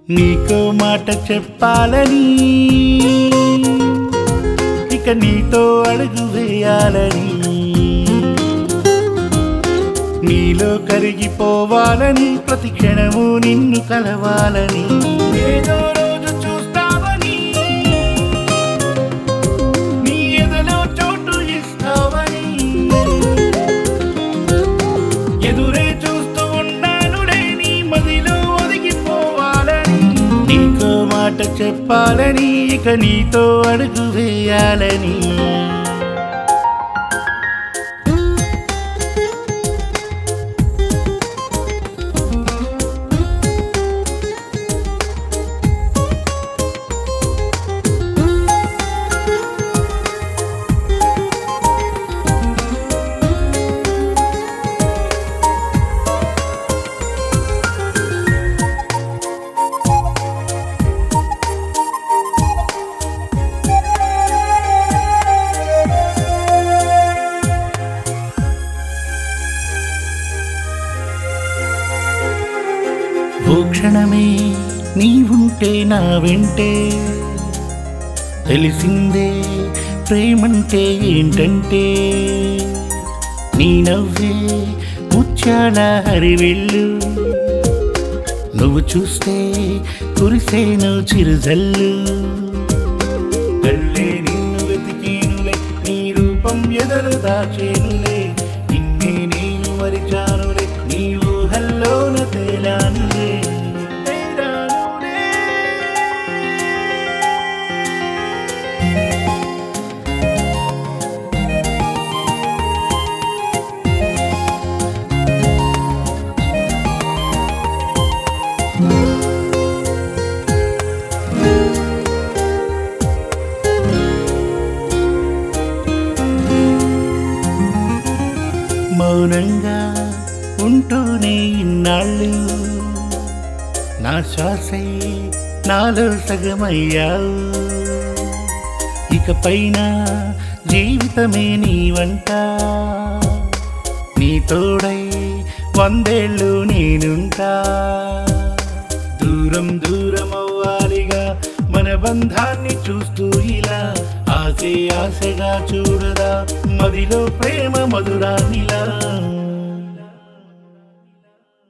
నీకో మాట చెప్పాలని ఇక నీతో అడుగు వేయాలని నీలో కరిగిపోవాలని ప్రతి క్షణము నిన్ను కలవాలని ఏదో రోజు చూస్తావని నీ ఎదలో చోటు ఇస్తావని ఎదురే చూస్తూ ఉన్నానుడే నీ మదిలో ఒదిగిపోవాలని నీకో మాట చెప్పాలని ఇక నీతో అడుగు వేయాలని ఓ క్షణమే నీవుంటే నా వెంటే తెలిసిందే ప్రేమంటే ఏంటంటే నీ నవ్వే ముత్యాల హరివెళ్ళు నువ్వు చూస్తే కురిసేను చిరుజల్లు కళ్ళే నిన్ను వెతికేనులే నీ రూపం ఎదలు దాచేనులే నిన్నే నేను మరిచానులే నీ ఊహల్లోన తేలానులే తేలానులే. మౌనంగా ఉంటూనే ఇన్నాళ్ళు నా శ్వాసై నాలో సగమయ్యావు ఇక పైన జీవితమే నీ వంట నీ తోడై వందేళ్ళు నేనుంటా దూరం దూరం అవ్వాలిగా మన బంధాన్ని చూస్తూ ఇలా ఆసే ఆశగా చూడదా మదిలో ప్రేమ మధురానిలా